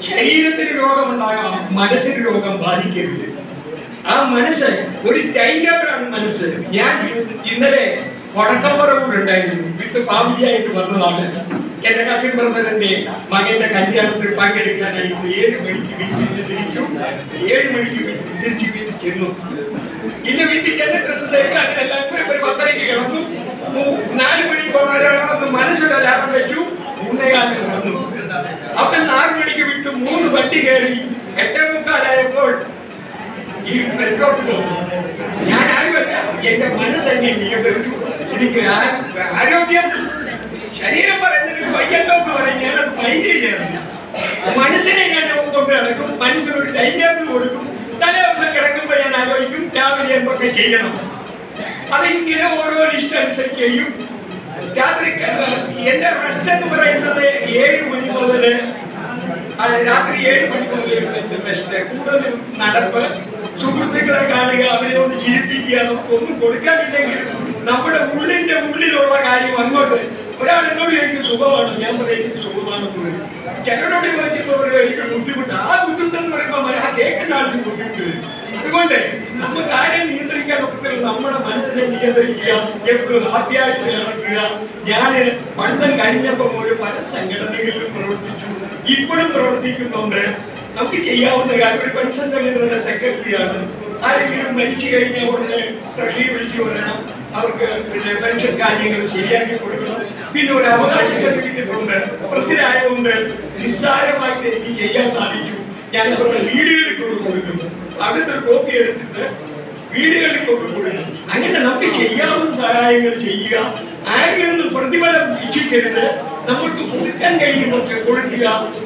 ശരീരത്തിന് രോഗമുണ്ടാകാം മനസ്സിന് രോഗം ബാധിക്കരുത് ആ മനസ്സ് ഒരു ടൈം ടേബിളാണ് മനസ്സ് ഞാൻ ഇന്നലെ വടക്കമ്പറവൂരുണ്ടായിരുന്നു വിട്ട് ഫാമിലിയായിട്ട് വന്നതാണ് എന്റെ കസിൻ ബ്രദറിന്റെ മകന്റെ കല്യാണത്തിൽ പങ്കെടുക്കാനായിട്ട് ഏഴ് മണിക്ക് വീട്ടിൽ നിന്ന് തിരിച്ചു ഏഴ് മണിക്ക് വീട്ടിൽ തിരിച്ചു വീട്ടിൽ ചെന്നു ഇന്ന് വീട്ടിൽ ചെന്ന ഡ്രസ്സ് തയ്ക്കാൻ എല്ലാവരും ഒരു പത്തരയ്ക്ക് കിടന്നു മൂ- നാല് മണിക്ക് ഒരാളാണെന്ന് മനസ്സിൽ അലാറം വെച്ചു മൂന്നേകാലിന് വന്നു അപ്പൊ നാല് മണിക്ക് വിട്ട് മൂന്ന് വണ്ടി കയറി എട്ടേ മുക്കാലായപ്പോൾ ഈ പെട്രോളിലോ ഞാൻ ആരുമല്ല എന്റെ മനസ്സെന്നെ നിയന്ത്രിച്ചു എനിക്ക് ആ- ആരോഗ്യം ശരീരം പറയുന്നതിന് വയ്യല്ലോ എന്ന് പറയും ഞാനത് മൈൻഡ് ചെയ്യാറില്ല മനസ്സിനെ ഞാൻ കൊണ്ട് നടക്കും മനസ്സിനൊരു ടൈം ടേബിൾ കൊടുക്കും തലേ ദിവസം കിടക്കുമ്പോൾ ഞാൻ ആലോചിക്കും രാവിലെ എന്തൊക്കെ ചെയ്യണം അതിങ്ങനെ ഓരോ ലിസ്റ്റ് അനുസരിച്ച് ചെയ്യും രാത്രി ക- എന്റെ റെസ്റ്റ് എന്ന് പറയുന്നത് ഏഴ് മണി മുതൽ ആ, രാത്രി ഏഴ് മണിക്ക് മുതൽ ബെസ്റ്റ് കൂടുതലും നടപ്പ് സുഹൃത്തുക്കളെ കാണുക അവരെ ഒന്ന് ചിരിപ്പിക്കുക നമുക്ക് ഒന്നും കൊടുക്കാനില്ലെങ്കിൽ നമ്മുടെ ഉള്ളിന്റെ ഉള്ളിലുള്ള കാര്യം അങ്ങോട്ട് ഒരാൾ എന്നോട് ചോദിക്കും സുഖമാണ് ഞാൻ പറയും എനിക്ക് സുഖമാണെന്ന് പറയും ചിലരോട് ചോദിക്കുമ്പോൾ എനിക്ക് ബുദ്ധിമുട്ട് ആ ബുദ്ധിമുട്ടെന്ന് പറയുമ്പോൾ ആ കേൾക്കുന്ന ആൾക്ക് ബുദ്ധിമുട്ട് വരും. അതുകൊണ്ട് നമുക്ക് ആരെയും നിയന്ത്രിക്കാൻ ഒക്കത്തില്ല നമ്മുടെ മനസ്സിനെ നിയന്ത്രിക്കുക എപ്പോഴും ഹാപ്പിയായിട്ട് നടക്കുക ഞാൻ പഠിത്തം കഴിഞ്ഞപ്പോൾ ഒരു പല സംഘടനകളിലും പ്രവർത്തിച്ചു ഇപ്പോഴും പ്രവർത്തിക്കുന്നുണ്ട് നമുക്ക് ചെയ്യാവുന്ന കാര്യം ഒരു പെൻഷൻ സംഘടനയുടെ സെക്രട്ടറിയാണ് ആരെങ്കിലും മരിച്ചു കഴിഞ്ഞാൽ ഉടനെ ട്രഷറി വിളിച്ചു പറയണം അവർക്ക് പിന്നെ പെൻഷൻ കാര്യങ്ങൾ ശരിയാക്കി കൊടുക്കണം പിന്നെ ഒരു അവകാശ സർട്ടിഫിക്കറ്റ് ഉണ്ട് പ്രസിഡായതുകൊണ്ട് നിസ്സാരമായിട്ട് എനിക്ക് ചെയ്യാൻ സാധിച്ചു ഞാൻ അവരുടെ വീടുകളിൽ കൊണ്ട് കൊടുക്കുന്നു അവിടുത്തെ കോപ്പി എടുത്തിട്ട് വീടുകളിൽ കൊണ്ട് കൊടുക്കും അങ്ങനെ നമുക്ക് ചെയ്യാവുന്ന സഹായങ്ങൾ ചെയ്യുക ആരിൽ നിന്നും പ്രതിഫലം ഇച്ഛിക്കരുത് നമുക്ക് കൊടുക്കാൻ കഴിയുന്നൊക്കെ കൊടുക്കുക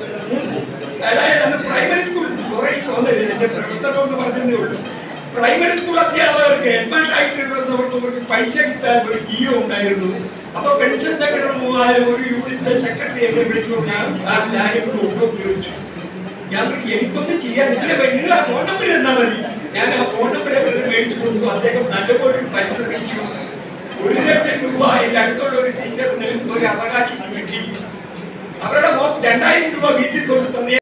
അതായത് അന്ന് പ്രൈമറി സ്കൂൾ കുറെ തോന്നരുത് എന്റെ പ്രവർത്തനം എന്ന് പറഞ്ഞതേ ഉള്ളൂ പ്രൈമറി സ്കൂൾ അധ്യാപകർക്ക് ഹെഡ്മാസ്റ്റ് ആയിട്ടുള്ളവർക്ക് അവർക്ക് പൈസ കിട്ടാൻ ഒരു ജിയോ ഉണ്ടായിരുന്നു അപ്പൊ പെൻഷൻ സംഘടന മൂവായിരം ഒരു യൂണിറ്റ് സെക്രട്ടറി എന്നെ വിളിച്ചു ഞാൻ ആ ലാര്യം ഒക്കെ ഉപയോഗിച്ചു ഞാൻ പറഞ്ഞു, എനിക്കൊന്നും ചെയ്യാൻ ഇല്ല നിങ്ങൾ ആ ഫോൺ നമ്പർ തന്നാ മതി ഞാൻ ആ ഫോൺ നമ്പർ മേടിച്ചു കൊടുത്തു അദ്ദേഹം നല്ലപോലെ പരിശ്രമിച്ചു ഒരു ലക്ഷം രൂപ എന്റെ അടുത്തുള്ള ഒരു ടീച്ചറിന് ഒരു അവകാശം കിട്ടി അവരുടെ മോ- രണ്ടായിരം രൂപ വീട്ടിൽ കൊണ്ട് തന്നെ